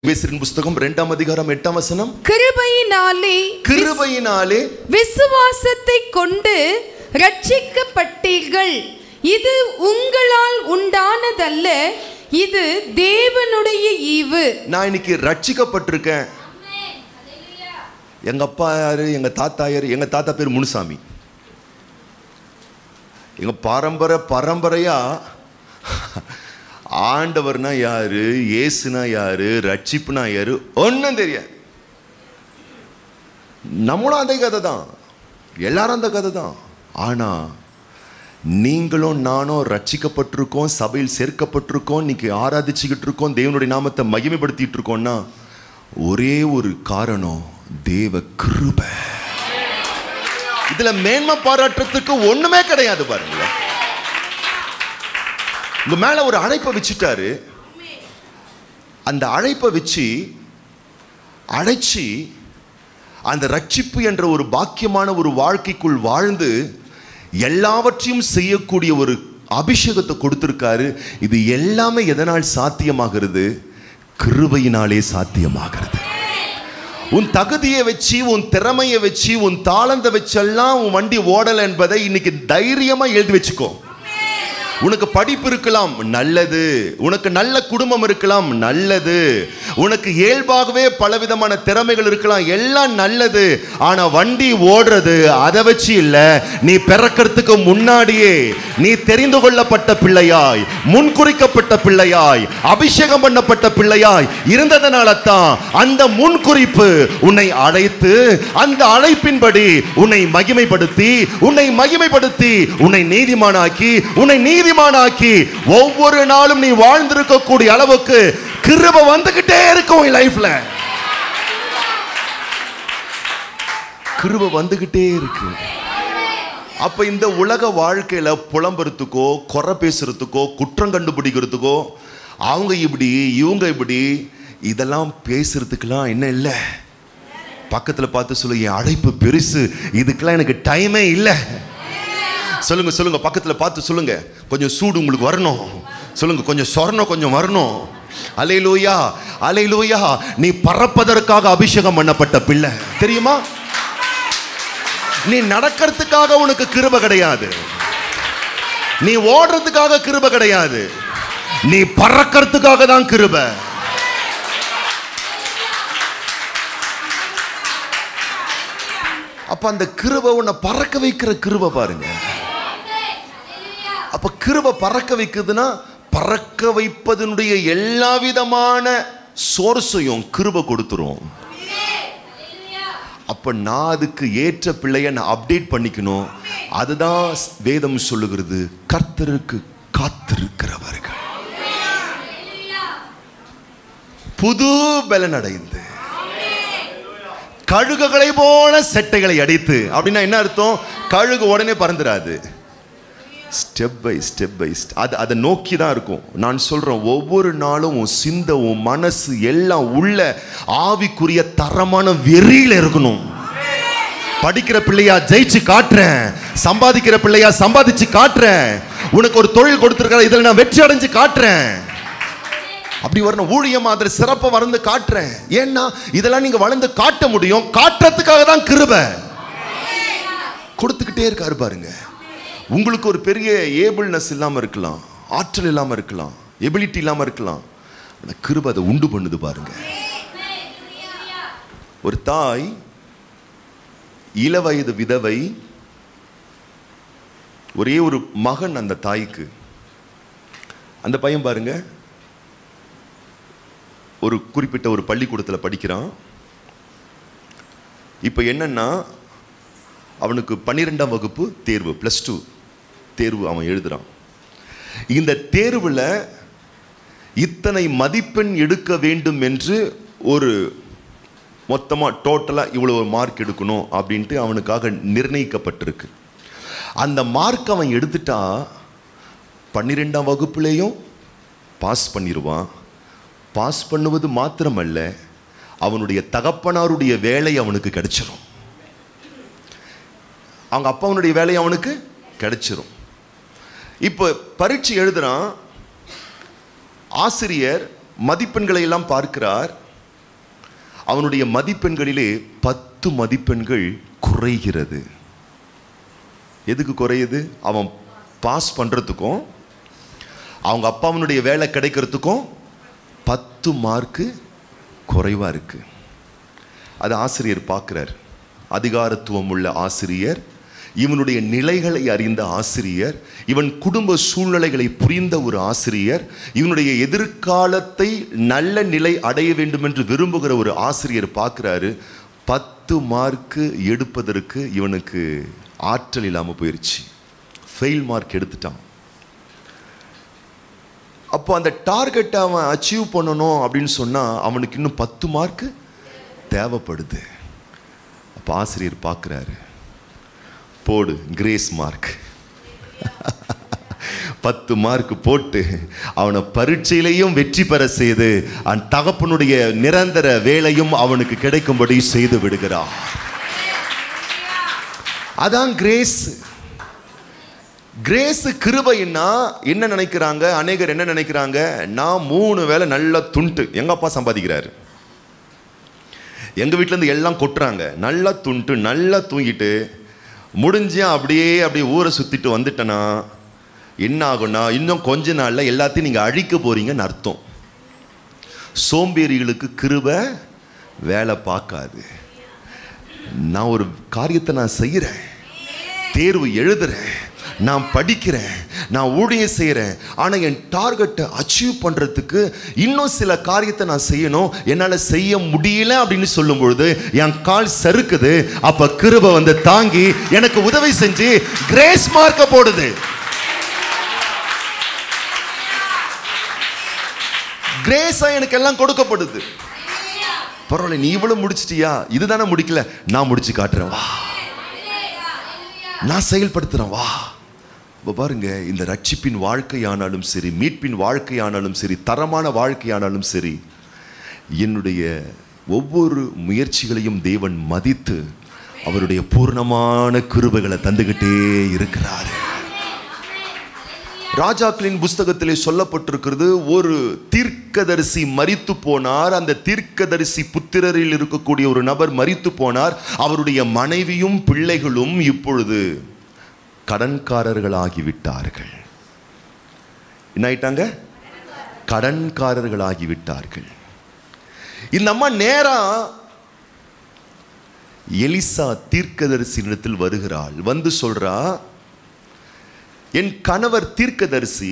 எபேசியரின் புஸ்தகம் இரண்டாம் அதிகாரம் எட்டாம் வசனம் கிருபையினாலே கிருபையினாலே விசுவாசத்தை கொண்டு ரட்சிக்கப்பட்டீர்கள் இது உங்களால் உண்டானதல்ல இது தேவனுடைய ஈவு நான் இன்னைக்கு ரட்சிக்கப்பட்டிருக்கேன் எங்க அப்பா யாரு எங்க தாத்தா யாரு எங்க தாத்தா பேர் முனுசாமி எங்க பரம்பரை பரம்பரையா ஆண்டவர்னா யாரு இயேசுனா யாரு ரட்சிப்புனா யாரு ஒன்றும் தெரியாது நம்மளும் அதே கதை தான் எல்லாரும் அந்த கதை தான் ஆனா நீங்களும் நானும் ரட்சிக்கப்பட்டிருக்கோம் சபையில் சேர்க்கப்பட்டிருக்கோம் இன்னைக்கு ஆராதிச்சுக்கிட்டு இருக்கோம் தேவனுடைய நாமத்தை மகிமைப்படுத்திட்டு இருக்கோம்னா ஒரே ஒரு காரணம் தேவ கிருபை இதுல மேன்மை பாராட்டுறதுக்கு ஒண்ணுமே கிடையாது பாருங்க உங்க மேல ஒரு அழைப்பை வச்சுட்டாரு அந்த அழைப்பை வச்சு அழைச்சி அந்த ரட்சிப்பு என்ற ஒரு பாக்கியமான ஒரு வாழ்க்கைக்குள் வாழ்ந்து எல்லாவற்றையும் செய்யக்கூடிய ஒரு அபிஷேகத்தை கொடுத்திருக்காரு இது எல்லாமே எதனால் சாத்தியமாகிறது கிருபையினாலே சாத்தியமாகிறது உன் தகுதியை வச்சு உன் திறமையை வச்சு உன் தாளந்தை வச்செல்லாம் உன் வண்டி ஓடலை என்பதை இன்னைக்கு தைரியமா எழுதி வச்சுக்கோ உனக்கு படிப்பு இருக்கலாம் நல்லது உனக்கு நல்ல குடும்பம் இருக்கலாம் நல்லது உனக்கு இயல்பாகவே பலவிதமான திறமைகள் இருக்கலாம் எல்லாம் நல்லது ஆனா வண்டி ஓடுறது அதை வச்சு இல்ல நீ பிறக்கிறதுக்கு முன்னாடியே நீ தெரிந்து கொள்ளப்பட்ட பிள்ளையாய் முன்குறிக்கப்பட்ட பிள்ளையாய் அபிஷேகம் பண்ணப்பட்ட பிள்ளையாய் இருந்ததனால தான் அந்த முன்குறிப்பு உன்னை அழைத்து அந்த அழைப்பின்படி உன்னை மகிமைப்படுத்தி உன்னை மகிமைப்படுத்தி உன்னை நீதிமானாக்கி உன்னை நீதிமானாக்கி ஒவ்வொரு நாளும் நீ வாழ்ந்திருக்கக்கூடிய அளவுக்கு கிருப வந்துகிட்டே இருக்கும் உன் லைஃப்ல கிருப வந்துகிட்டே இருக்கு அப்ப இந்த உலக வாழ்க்கையில புலம்புறதுக்கோ குறை பேசுறதுக்கோ குற்றம் கண்டுபிடிக்கிறதுக்கோ அவங்க இப்படி இவங்க இப்படி இதெல்லாம் பேசுறதுக்கெல்லாம் என்ன இல்லை பக்கத்துல பார்த்து சொல்லு என் அழைப்பு பெருசு இதுக்கெல்லாம் எனக்கு டைமே இல்லை சொல்லுங்க சொல்லுங்க பக்கத்துல பார்த்து சொல்லுங்க கொஞ்சம் சூடு உங்களுக்கு வரணும் சொல்லுங்க கொஞ்சம் சொர்ணம் கொஞ்சம் வரணும் அலையிலூயா அலையிலூயா நீ பறப்பதற்காக அபிஷேகம் பண்ணப்பட்ட பிள்ளை தெரியுமா நீ நடக்கிறதுக்காக உனக்கு கிருப கிடையாது நீ ஓடுறதுக்காக கிருப கிடையாது நீ பறக்கிறதுக்காக தான் கிருப அப்ப அந்த கிருப உன்னை பறக்க வைக்கிற கிருப பாருங்க அப்ப கிருப பறக்க வைக்குதுன்னா பறக்க வைப்பதனுடைய எல்லா விதமான சோர்ஸையும் கிருப கொடுத்துரும் அப்ப நான் அதுக்கு ஏற்ற பிள்ளைய நான் அப்டேட் பண்ணிக்கணும் அதுதான் வேதம் சொல்லுகிறது கர்த்தருக்கு காத்திருக்கிறவர்கள் புது பலன் அடைந்து கழுகுகளை போல செட்டைகளை அடித்து அப்படின்னா என்ன அர்த்தம் கழுகு உடனே பறந்துடாது ஸ்டெப் பை ஸ்டெப் பை அது அதை நோக்கி தான் இருக்கும் நான் சொல்றேன் ஒவ்வொரு நாளும் உன் சிந்தை உன் மனசு எல்லாம் உள்ள ஆவிக்குரிய தரமான வெறியில இருக்கணும் படிக்கிற பிள்ளையா ஜெயிச்சு காட்டுறேன் சம்பாதிக்கிற பிள்ளையா சம்பாதிச்சு காட்டுறேன் உனக்கு ஒரு தொழில் கொடுத்துருக்காரு இதுல நான் வெற்றி அடைஞ்சு காட்டுறேன் அப்படி வரணும் ஊழியமா அதில் சிறப்பை வளர்ந்து காட்டுறேன் ஏன்னா இதெல்லாம் நீங்க வளர்ந்து காட்ட முடியும் காட்டுறதுக்காக தான் கிருபை கொடுத்துக்கிட்டே இருக்காரு பாருங்க உங்களுக்கு ஒரு பெரிய ஏபிள்னஸ் இல்லாமல் இருக்கலாம் ஆற்றல் இல்லாமல் இருக்கலாம் எபிலிட்டி இல்லாமல் இருக்கலாம் அந்த கிருபை அதை உண்டு பண்ணுது பாருங்க ஒரு தாய் இளவயது விதவை ஒரே ஒரு மகன் அந்த தாய்க்கு அந்த பையன் பாருங்க ஒரு குறிப்பிட்ட ஒரு பள்ளிக்கூடத்தில் படிக்கிறான் இப்போ என்னன்னா அவனுக்கு பன்னிரெண்டாம் வகுப்பு தேர்வு ப்ளஸ் டூ தேர்வு அவன் எழுதுறான் இந்த தேர்வில் இத்தனை மதிப்பெண் எடுக்க வேண்டும் என்று ஒரு மொத்தமாக டோட்டலாக இவ்வளோ மார்க் எடுக்கணும் அப்படின்ட்டு அவனுக்காக நிர்ணயிக்கப்பட்டிருக்கு அந்த மார்க் அவன் எடுத்துட்டா பன்னிரெண்டாம் வகுப்புலேயும் பாஸ் பண்ணிடுவான் பாஸ் பண்ணுவது மாத்திரமல்ல அவனுடைய தகப்பனாருடைய வேலை அவனுக்கு கிடைச்சிரும் அவங்க அப்பாவுடைய வேலை அவனுக்கு கிடைச்சிரும் இப்போ பரீட்சை எழுதுறான் ஆசிரியர் மதிப்பெண்களை எல்லாம் பார்க்கிறார் அவனுடைய மதிப்பெண்களிலே பத்து மதிப்பெண்கள் குறைகிறது எதுக்கு குறையுது அவன் பாஸ் பண்ணுறதுக்கும் அவங்க அப்பாவனுடைய வேலை கிடைக்கிறதுக்கும் பத்து மார்க்கு குறைவாக இருக்கு அது ஆசிரியர் பார்க்குறார் அதிகாரத்துவம் உள்ள ஆசிரியர் இவனுடைய நிலைகளை அறிந்த ஆசிரியர் இவன் குடும்ப சூழ்நிலைகளை புரிந்த ஒரு ஆசிரியர் இவனுடைய எதிர்காலத்தை நல்ல நிலை அடைய வேண்டும் என்று விரும்புகிற ஒரு ஆசிரியர் பார்க்குறாரு பத்து மார்க்கு எடுப்பதற்கு இவனுக்கு ஆற்றல் இல்லாமல் போயிடுச்சு ஃபெயில் மார்க் எடுத்துட்டான் அப்போ அந்த டார்கெட்டை அவன் அச்சீவ் பண்ணணும் அப்படின்னு சொன்னால் அவனுக்கு இன்னும் பத்து மார்க்கு தேவைப்படுது அப்போ ஆசிரியர் பார்க்குறாரு போடு கிரேஸ் மார்க் பத்து மார்க் போட்டு அவனை பரீட்சையிலையும் வெற்றி பெற செய்து அந்த தகப்பனுடைய நிரந்தர வேலையும் அவனுக்கு கிடைக்கும்படி செய்து விடுகிறான் அதான் கிரேஸ் கிரேஸ் கிருபைன்னா என்ன நினைக்கிறாங்க அநேகர் என்ன நினைக்கிறாங்க நான் மூணு வேளை நல்லா துண்டு எங்க அப்பா சம்பாதிக்கிறாரு எங்க வீட்ல இருந்து எல்லாம் கொட்டுறாங்க நல்லா துண்டு நல்லா தூங்கிட்டு முடிஞ்சா அப்படியே அப்படியே ஊரை சுத்திட்டு வந்துட்டேன்னா என்ன ஆகும்னா இன்னும் கொஞ்ச நாள்ல எல்லாத்தையும் நீங்க அழிக்க போறீங்கன்னு அர்த்தம் சோம்பேறிகளுக்கு கிருபை வேலை பார்க்காது நான் ஒரு காரியத்தை நான் செய்கிறேன் தேர்வு எழுதுறேன் நான் படிக்கிறேன் நான் ஊழியம் செய்கிறேன் ஆனால் என் டார்கெட்டை அச்சீவ் பண்ணுறதுக்கு இன்னும் சில காரியத்தை நான் செய்யணும் என்னால் செய்ய முடியல அப்படின்னு சொல்லும் பொழுது என் கால் சறுக்குது அப்போ கிருபை வந்து தாங்கி எனக்கு உதவி செஞ்சு கிரேஸ் மார்க்க போடுது கிரேஸா எனக்கு எல்லாம் கொடுக்கப்படுது பரவாயில்ல நீ இவ்வளவு முடிச்சிட்டியா இதுதானே முடிக்கல நான் முடிச்சு காட்டுறேன் வா நான் செயல்படுத்துறேன் வா இப்போ பாருங்க இந்த ரட்சிப்பின் வாழ்க்கையானாலும் சரி மீட்பின் வாழ்க்கையானாலும் சரி தரமான வாழ்க்கையானாலும் சரி என்னுடைய ஒவ்வொரு முயற்சிகளையும் தேவன் மதித்து அவருடைய பூர்ணமான கிருபைகளை தந்துகிட்டே இருக்கிறாரு ராஜாக்களின் புஸ்தகத்திலே சொல்லப்பட்டிருக்கிறது ஒரு தீர்க்கதரிசி மரித்து போனார் அந்த தீர்க்கதரிசி புத்திரரில் இருக்கக்கூடிய ஒரு நபர் மரித்து போனார் அவருடைய மனைவியும் பிள்ளைகளும் இப்பொழுது கடன்காரர்களாகிவிட்டார்கள் என்ன ஆயிட்டாங்க கடன்காரர்களாகிவிட்டார்கள் இந்த அம்மா நேரா எலிசா தீர்க்கதரிசியிடத்தில் வருகிறாள் வந்து சொல்றா என் கணவர் தீர்க்கதரிசி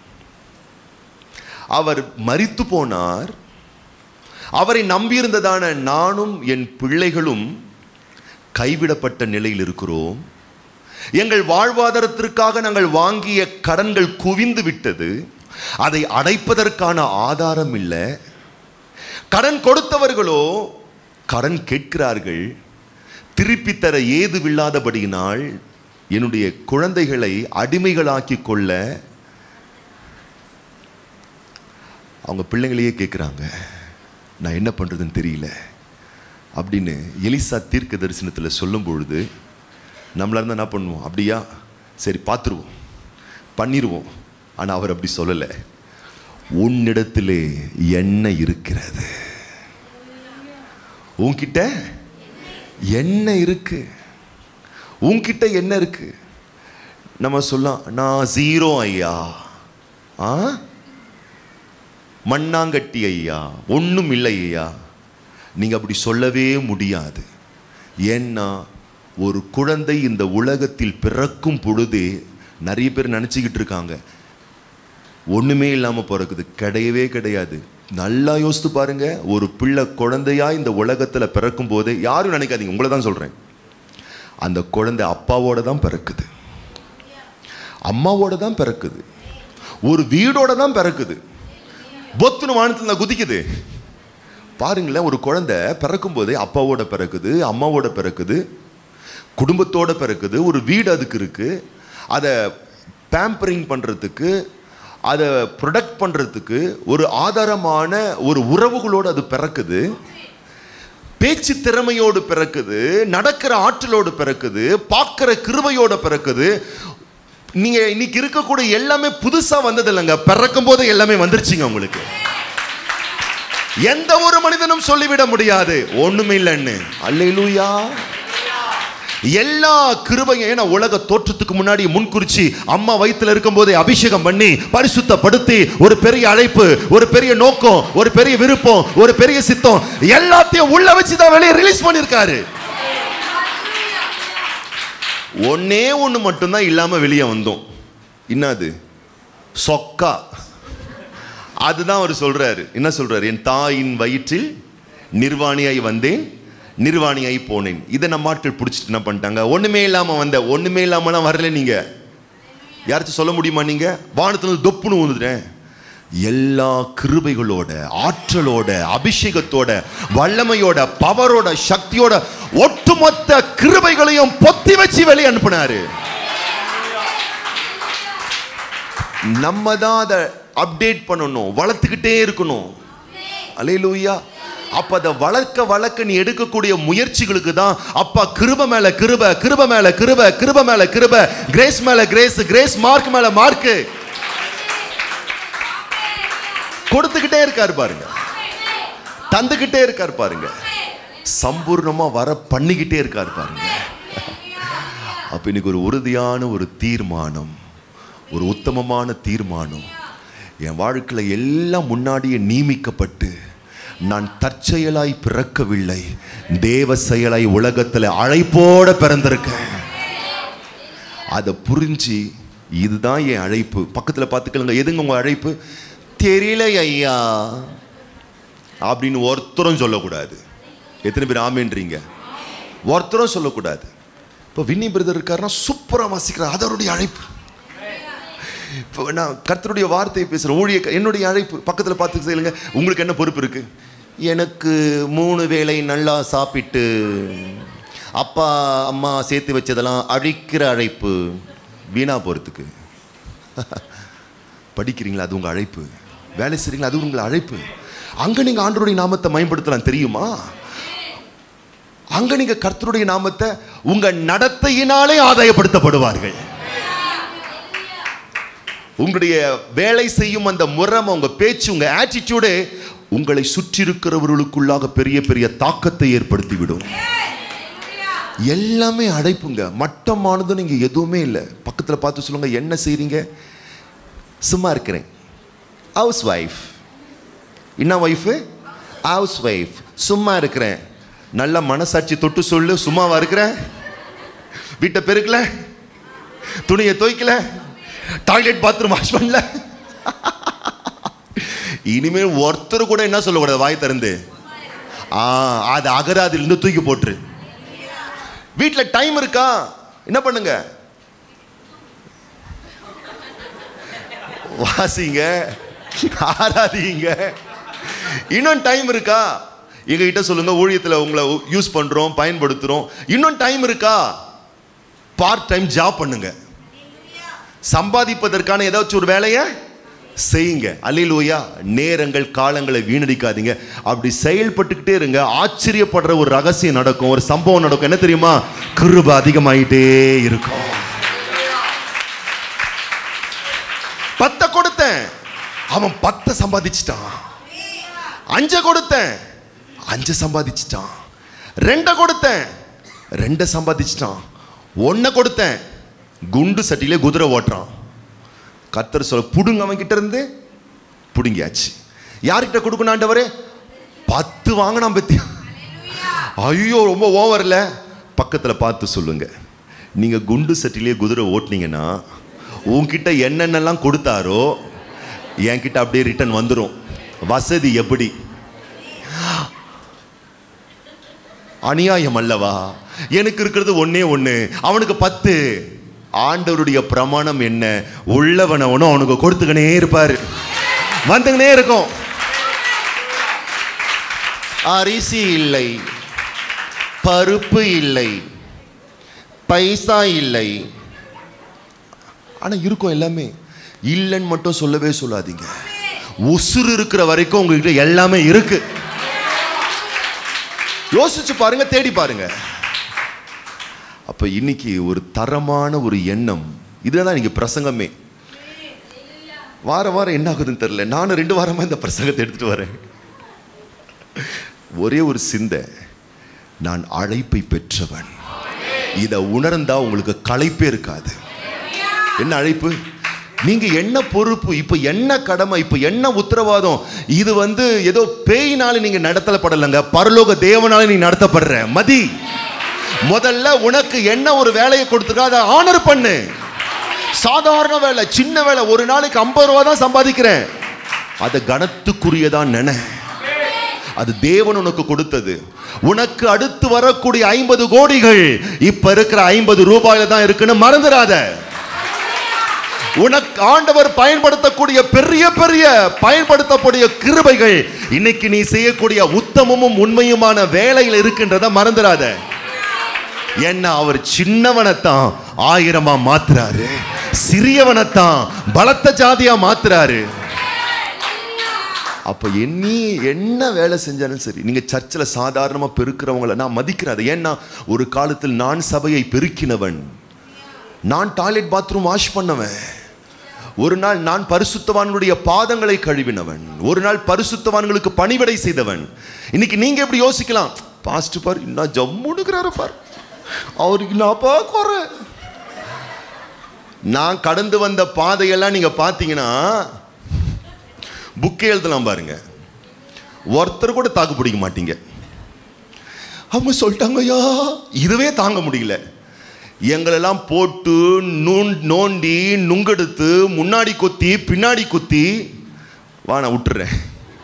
அவர் மரித்து போனார் அவரை நம்பியிருந்ததான நானும் என் பிள்ளைகளும் கைவிடப்பட்ட நிலையில் இருக்கிறோம் எங்கள் வாழ்வாதாரத்திற்காக நாங்கள் வாங்கிய கடன்கள் குவிந்து விட்டது அதை அடைப்பதற்கான ஆதாரம் இல்லை கடன் கொடுத்தவர்களோ கடன் கேட்கிறார்கள் திருப்பி தர ஏதுவில்லாதபடியினால் என்னுடைய குழந்தைகளை அடிமைகளாக்கி கொள்ள அவங்க பிள்ளைங்களையே கேட்குறாங்க நான் என்ன பண்ணுறதுன்னு தெரியல அப்படின்னு எலிசா தீர்க்க தரிசனத்தில் சொல்லும் பொழுது நம்மளா இருந்தால் என்ன பண்ணுவோம் அப்படியா சரி பார்த்துருவோம் பண்ணிடுவோம் ஆனால் அவர் அப்படி சொல்லலை உன்னிடத்திலே என்ன இருக்கிறது உன்கிட்ட என்ன இருக்கு உன்கிட்ட என்ன இருக்கு நம்ம சொல்லலாம் நான் ஜீரோ ஐயா ஆ மண்ணாங்கட்டி ஐயா ஒன்றும் இல்லை ஐயா நீங்கள் அப்படி சொல்லவே முடியாது ஏன்னா ஒரு குழந்தை இந்த உலகத்தில் பிறக்கும் பொழுதே நிறைய பேர் நினச்சிக்கிட்டு இருக்காங்க ஒண்ணுமே இல்லாம பிறக்குது கிடையவே கிடையாது நல்லா யோசித்து பாருங்க ஒரு பிள்ளை குழந்தையா இந்த உலகத்துல பிறக்கும் போது யாரும் நினைக்காதீங்க உங்களை தான் சொல்றேன் அந்த குழந்தை அப்பாவோட தான் பிறக்குது அம்மாவோட தான் பிறக்குது ஒரு வீடோட தான் பிறக்குது பொத்துன்னு வானத்துல குதிக்குது பாருங்களேன் ஒரு குழந்தை பிறக்கும் போதே அப்பாவோட பிறக்குது அம்மாவோட பிறக்குது குடும்பத்தோட பிறக்குது ஒரு வீடு அதுக்கு இருக்கு அதை பேம்பரிங் பண்றதுக்கு அதை ப்ரொடக்ட் பண்றதுக்கு ஒரு ஆதாரமான ஒரு உறவுகளோடு அது பிறக்குது பேச்சு திறமையோடு பிறக்குது நடக்கிற ஆற்றலோடு பிறக்குது பார்க்கிற கிருபையோட பிறக்குது நீங்க இன்னைக்கு இருக்க கூட எல்லாமே புதுசா வந்தது இல்லைங்க பிறக்கும் போது எல்லாமே வந்துருச்சுங்க உங்களுக்கு எந்த ஒரு மனிதனும் சொல்லிவிட முடியாது ஒண்ணுமே இல்லைன்னு அல்லேலூயா எல்லா கிருபையும் ஏன்னா உலக தோற்றத்துக்கு முன்னாடி முன்குறிச்சி அம்மா வயித்துல இருக்கும்போதே அபிஷேகம் பண்ணி பரிசுத்தப்படுத்தி ஒரு பெரிய அழைப்பு ஒரு பெரிய நோக்கம் ஒரு பெரிய விருப்பம் ஒரு பெரிய சித்தம் எல்லாத்தையும் உள்ள வச்சு தான் வெளியே ரிலீஸ் பண்ணியிருக்காரு ஒன்னே ஒன்று மட்டும்தான் இல்லாம வெளியே வந்தோம் என்னது சொக்கா அதுதான் அவர் சொல்றாரு என்ன சொல்றாரு என் தாயின் வயிற்றில் நிர்வாணியாய் வந்தேன் நிர்வாணியாய் போனேன் இதை நம்ம ஆட்கள் பிடிச்சிட்டு என்ன பண்ணிட்டாங்க ஒண்ணுமே இல்லாம வந்த ஒண்ணுமே இல்லாமலாம் வரல நீங்க யாராச்சும் சொல்ல முடியுமா நீங்க வானத்துல இருந்து தொப்புன்னு வந்துட்டேன் எல்லா கிருபைகளோட ஆற்றலோட அபிஷேகத்தோட வல்லமையோட பவரோட சக்தியோட ஒட்டுமொத்த கிருபைகளையும் பொத்தி வச்சு வெளியே அனுப்புனாரு நம்ம தான் அதை அப்டேட் பண்ணணும் வளர்த்துக்கிட்டே இருக்கணும் அலையிலூயா அப்ப அதை வளர்க்க வளர்க்க நீ எடுக்கக்கூடிய முயற்சிகளுக்கு தான் அப்பா கிருப மேல கிருப கிருப மேல கிருப கிருப மேல கிருப கிரேஸ் மேல கிரேஸ் கிரேஸ் மார்க் மேல மார்க் கொடுத்துக்கிட்டே இருக்காரு பாருங்க தந்துக்கிட்டே இருக்காரு பாருங்க சம்பூர்ணமா வர பண்ணிக்கிட்டே இருக்காரு பாருங்க அப்ப இன்னைக்கு ஒரு உறுதியான ஒரு தீர்மானம் ஒரு உத்தமமான தீர்மானம் என் வாழ்க்கையில் எல்லாம் முன்னாடியே நியமிக்கப்பட்டு நான் தற்செயலாய் பிறக்கவில்லை தேவ செயலாய் உலகத்தில் அழைப்போட பிறந்திருக்கேன் அதை புரிஞ்சு இதுதான் என் அழைப்பு பக்கத்தில் பார்த்துக்கலுங்க எதுங்க உங்க அழைப்பு தெரியல ஐயா அப்படின்னு ஒருத்தரும் சொல்லக்கூடாது எத்தனை பேர் ஆமேன்றீங்க ஒருத்தரும் சொல்லக்கூடாது இப்போ வின்னி பிரதர் இருக்காருன்னா சூப்பராக வாசிக்கிறார் அது அவருடைய அழைப்பு இப்போ நான் கர்த்தருடைய வார்த்தையை பேசுகிறேன் ஊழிய என்னுடைய அழைப்பு பக்கத்தில் பார்த்து செய்யுங்க உங்களுக்கு என்ன பொறுப்பு இருக்கு எனக்கு மூணு வேளை நல்லா சாப்பிட்டு அப்பா அம்மா சேர்த்து வச்சதெல்லாம் அழிக்கிற அழைப்பு வீணா போகிறதுக்கு படிக்கிறீங்களா அது உங்கள் அழைப்பு வேலை செய்கிறீங்களா அது உங்கள் அழைப்பு அங்கே நீங்கள் ஆண்டருடைய நாமத்தை மேம்படுத்தலாம் தெரியுமா அங்க நீங்க கர்த்தருடைய நாமத்தை உங்க நடத்தையினாலே ஆதாயப்படுத்தப்படுவார்கள் உங்களுடைய வேலை செய்யும் அந்த முறம் உங்க பேச்சு உங்க ஆட்டிடியூடு உங்களை சுற்றி இருக்கிறவர்களுக்குள்ளாக பெரிய பெரிய தாக்கத்தை ஏற்படுத்திவிடும் எல்லாமே அடைப்புங்க மட்டமானது நீங்க எதுவுமே இல்லை பக்கத்துல பார்த்து சொல்லுங்க என்ன செய்றீங்க சும்மா இருக்கிறேன் ஹவுஸ் ஒய்ஃப் என்ன ஒய்ஃபு ஹவுஸ் ஒய்ஃப் சும்மா இருக்கிறேன் நல்ல மனசாட்சி தொட்டு சொல்லு சும்மாவா இருக்கிறேன் வீட்டை பெருக்கல துணியை துவைக்கல டாய்லெட் பாத்ரூம் வாஷ் பண்ணல இனிமேல் ஒருத்தர் கூட என்ன சொல்லக்கூடாது வாய் திறந்து ஆ அது அகராதிலிருந்து தூக்கி போட்டுரு வீட்டில் டைம் இருக்கா என்ன பண்ணுங்க வாசிங்க ஆராதிங்க இன்னும் டைம் இருக்கா எங்ககிட்ட சொல்லுங்க ஊழியத்தில் உங்களை யூஸ் பண்றோம் பயன்படுத்துறோம் இன்னும் டைம் இருக்கா பார்ட் டைம் ஜாப் பண்ணுங்க சம்பாதிப்பதற்கான ஏதாச்சும் ஒரு வேலையை செய்யுங்க அல்லையிலூயா நேரங்கள் காலங்களை வீணடிக்காதீங்க அப்படி செயல்பட்டுக்கிட்டே இருங்க ஆச்சரியப்படுற ஒரு ரகசியம் நடக்கும் ஒரு சம்பவம் நடக்கும் என்ன தெரியுமா கிருப அதிகமாயிட்டே இருக்கும் பத்தை கொடுத்தேன் அவன் பத்தை சம்பாதிச்சிட்டான் அஞ்ச கொடுத்தேன் அஞ்சு சம்பாதிச்சிட்டான் ரெண்ட கொடுத்தேன் ரெண்ட சம்பாதிச்சிட்டான் ஒன்ன கொடுத்தேன் குண்டு சட்டியிலே குதிரை ஓட்டுறான் கத்தர் சொல்ல புடுங்க அவன் கிட்ட இருந்து புடுங்கியாச்சு யார்கிட்ட கொடுக்கணும் ஆண்டவரே பத்து வாங்கினான் பத்தி ஐயோ ரொம்ப ஓவர்ல பக்கத்தில் பார்த்து சொல்லுங்க நீங்க குண்டு சட்டிலே குதிரை ஓட்டுனீங்கன்னா உன்கிட்ட என்னென்னலாம் கொடுத்தாரோ என்கிட்ட அப்படியே ரிட்டர்ன் வந்துடும் வசதி எப்படி அநியாயம் அல்லவா எனக்கு இருக்கிறது ஒண்ணே ஒண்ணு அவனுக்கு பத்து ஆண்டவருடைய பிரமாணம் என்ன உள்ளவனவனும் அவனுக்கு கொடுத்துக்கினே இருப்பாரு வந்துக்கினே இருக்கும் அரிசி இல்லை பருப்பு இல்லை பைசா இல்லை ஆனா இருக்கும் எல்லாமே இல்லைன்னு மட்டும் சொல்லவே சொல்லாதீங்க உசுறு இருக்கிற வரைக்கும் உங்ககிட்ட எல்லாமே இருக்கு யோசிச்சு பாருங்க தேடி பாருங்க அப்ப இன்னைக்கு ஒரு தரமான ஒரு எண்ணம் இதுதான் நீங்க பிரசங்கமே வார வாரம் என்ன ஆகுதுன்னு தெரியல நானும் ரெண்டு வாரமா இந்த பிரசங்கத்தை எடுத்துட்டு வரேன் ஒரே ஒரு சிந்தை நான் அழைப்பை பெற்றவன் இதை உணர்ந்தா உங்களுக்கு களைப்பே இருக்காது என்ன அழைப்பு நீங்க என்ன பொறுப்பு இப்ப என்ன கடமை இப்ப என்ன உத்தரவாதம் இது வந்து ஏதோ பேயினால நீங்க நடத்தப்படலைங்க பரலோக தேவனால நீ நடத்தப்படுற மதி முதல்ல உனக்கு என்ன ஒரு வேலையை கொடுத்துருக்கா அதை ஆனர் பண்ணு சாதாரண வேலை சின்ன வேலை ஒரு நாளைக்கு ஐம்பது ரூபா தான் சம்பாதிக்கிறேன் அதை கனத்துக்குரியதான் நினை அது தேவன் உனக்கு கொடுத்தது உனக்கு அடுத்து வரக்கூடிய ஐம்பது கோடிகள் இப்ப இருக்கிற ஐம்பது ரூபாயில தான் இருக்குன்னு மறந்துடாத உனக்கு ஆண்டவர் பயன்படுத்தக்கூடிய பெரிய பெரிய பயன்படுத்தக்கூடிய கிருபைகள் இன்னைக்கு நீ செய்யக்கூடிய உத்தமமும் உண்மையுமான வேலையில் இருக்கின்றத மறந்துடாத ஏன்னா அவர் சின்னவனைத்தான் ஆயிரமா மாத்துறாரு சிறியவனைத்தான் பலத்த ஜாதியா மாத்துறாரு அப்ப எண்ணி என்ன வேலை செஞ்சாலும் சரி நீங்க சர்ச்சில் சாதாரணமா பெருக்கிறவங்கள நான் மதிக்கிறேன் அது ஏன்னா ஒரு காலத்தில் நான் சபையை பெருக்கினவன் நான் டாய்லெட் பாத்ரூம் வாஷ் பண்ணவன் ஒரு நாள் நான் பரிசுத்தவான்களுடைய பாதங்களை கழுவினவன் ஒரு நாள் பரிசுத்தவான்களுக்கு பணிவிடை செய்தவன் இன்னைக்கு நீங்க எப்படி யோசிக்கலாம் பாஸ்ட் பார் இன்னும் ஜம்முனுக்கிறாரு பார் அவருக்கு நான்ப்பா குறை நான் கடந்து வந்த பாதையெல்லாம் நீங்க பார்த்தீங்கன்னா புக்கே எழுதலாம் பாருங்க ஒருத்தர் கூட தாக்கு பிடிக்க மாட்டீங்க அவங்க சொல்லிட்டாங்க ஐயா இதுவே தாங்க முடியல எங்களெல்லாம் போட்டு நூன் நோண்டி நுங்கெடுத்து முன்னாடி கொத்தி பின்னாடி கொத்தி வா நான் விட்டுறேன்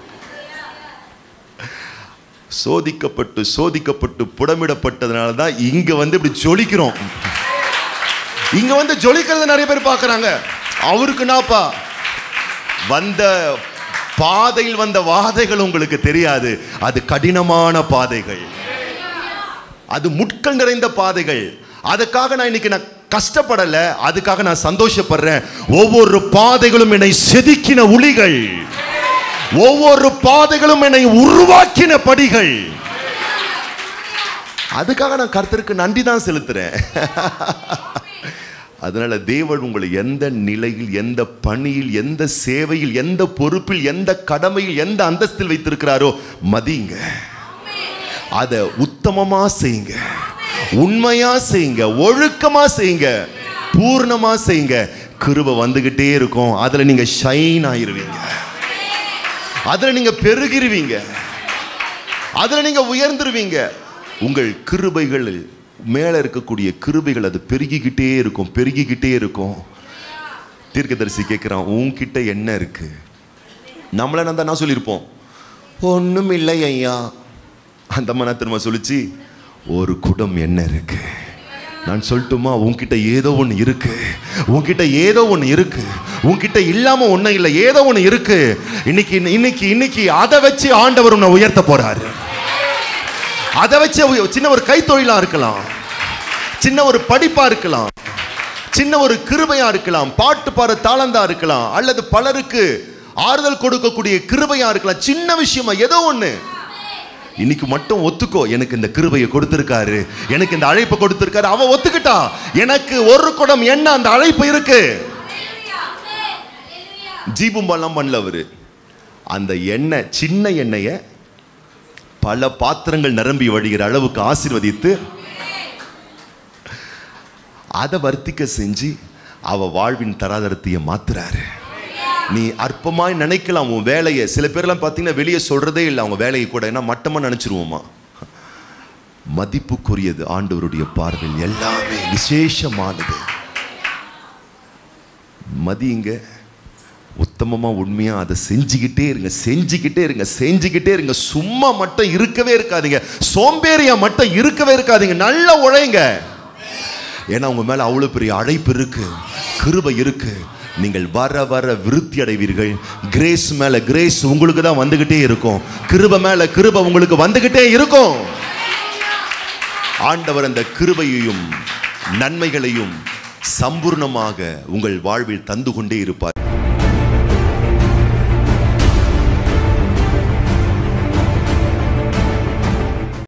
சோதிக்கப்பட்டு சோதிக்கப்பட்டு புடமிடப்பட்டதுனால தான் இங்க வந்து இப்படி ஜொலிக்கிறோம் இங்க வந்து ஜொலிக்கிறது நிறைய பேர் பார்க்கறாங்க அவருக்கு நாப்பா வந்த பாதையில் வந்த வாதைகள் உங்களுக்கு தெரியாது அது கடினமான பாதைகள் அது முட்கள் நிறைந்த பாதைகள் அதுக்காக நான் இன்னைக்கு நான் கஷ்டப்படல அதுக்காக நான் சந்தோஷப்படுறேன் ஒவ்வொரு பாதைகளும் என்னை செதுக்கின உளிகள் ஒவ்வொரு பாதைகளும் என்னை உருவாக்கின படிகள் அதுக்காக நான் கர்த்தருக்கு நன்றி தான் செலுத்துறேன் அதனால தேவன் உங்களை எந்த நிலையில் எந்த பணியில் எந்த சேவையில் எந்த பொறுப்பில் எந்த கடமையில் எந்த அந்தஸ்தில் வைத்திருக்கிறாரோ மதிங்க அதை உத்தமமா செய்யுங்க உண்மையா செய்யுங்க ஒழுக்கமா செய்யுங்க பூர்ணமா செய்யுங்க கிருபை வந்துகிட்டே இருக்கும் அதுல நீங்க ஷைன் ஆயிருவீங்க அதுல நீங்க பெருகிருவீங்க அதுல நீங்க உயர்ந்துருவீங்க உங்கள் கிருபைகளில் மேல இருக்கக்கூடிய கிருபைகள் அது பெருகிக்கிட்டே இருக்கும் பெருகிக்கிட்டே இருக்கும் தீர்க்கதரிசி கேட்கிறான் உன்கிட்ட என்ன இருக்கு நம்மள நான் தான் சொல்லியிருப்போம் ஒண்ணும் இல்லை ஐயா அந்த அம்மா நான் திரும்ப சொல்லிச்சு ஒரு குடம் என்ன இருக்கு நான் சொல்லட்டுமா உன்கிட்ட ஏதோ ஒன்று இருக்கு உன்கிட்ட ஏதோ ஒன்று இருக்கு உன்கிட்ட இல்லாம ஒன்றும் இல்லை ஏதோ ஒன்று இருக்கு இன்னைக்கு இன்னைக்கு இன்னைக்கு அதை வச்சு ஆண்டவர் உன்னை உயர்த்த போறாரு அதை வச்சு உய- சின்ன ஒரு கைத்தொழிலா இருக்கலாம் சின்ன ஒரு படிப்பா இருக்கலாம் சின்ன ஒரு கிருபையா இருக்கலாம் பாட்டு பாட தாளந்தா இருக்கலாம் அல்லது பலருக்கு ஆறுதல் கொடுக்கக்கூடிய கிருபையா இருக்கலாம் சின்ன விஷயமா ஏதோ ஒண்ணு இன்னைக்கு மட்டும் ஒத்துக்கோ எனக்கு இந்த கிருபையை கொடுத்திருக்காரு எனக்கு இந்த அழைப்பை கொடுத்திருக்காரு அவ ஒத்துக்கிட்டா எனக்கு ஒரு குடம் என்ன அந்த அழைப்பு இருக்கு ஜீபும்பாலாம் பண்ணல அவரு அந்த எண்ணெய் சின்ன எண்ணெயை பல பாத்திரங்கள் நிரம்பி வழிகிற அளவுக்கு ஆசீர்வதித்து அதை வர்த்திக்க செஞ்சு அவ வாழ்வின் தராதரத்தையே மாத்துறாரு நீ அற்பமாய் நினைக்கலாம் உன் வேலையை சில பேர்லாம் பார்த்தீங்கன்னா வெளியே சொல்றதே இல்லை அவங்க வேலையை கூட ஏன்னா மட்டமா நினைச்சிருவோமா மதிப்புக்குரியது ஆண்டவருடைய பார்வையில் எல்லாமே விசேஷமானது மதியுங்க உத்தமமா உண்மையா அதை செஞ்சுக்கிட்டே இருங்க செஞ்சுக்கிட்டே இருங்க செஞ்சுக்கிட்டே இருங்க சும்மா மட்டும் இருக்கவே இருக்காதீங்க சோம்பேறியா மட்டும் இருக்கவே இருக்காதீங்க நல்லா உழைங்க ஏன்னா உங்க மேல அவ்வளவு பெரிய அழைப்பு இருக்கு கிருபை இருக்கு நீங்கள் வர வர விருத்தி அடைவீர்கள் கிரேஸ் மேல கிரேஸ் உங்களுக்கு தான் வந்துகிட்டே இருக்கும் கிருபை மேல கிருபை உங்களுக்கு வந்துகிட்டே இருக்கும் ஆண்டவர் அந்த கிருபையையும் நன்மைகளையும் சம்பூர்ணமாக உங்கள் வாழ்வில் தந்து கொண்டே இருப்பார்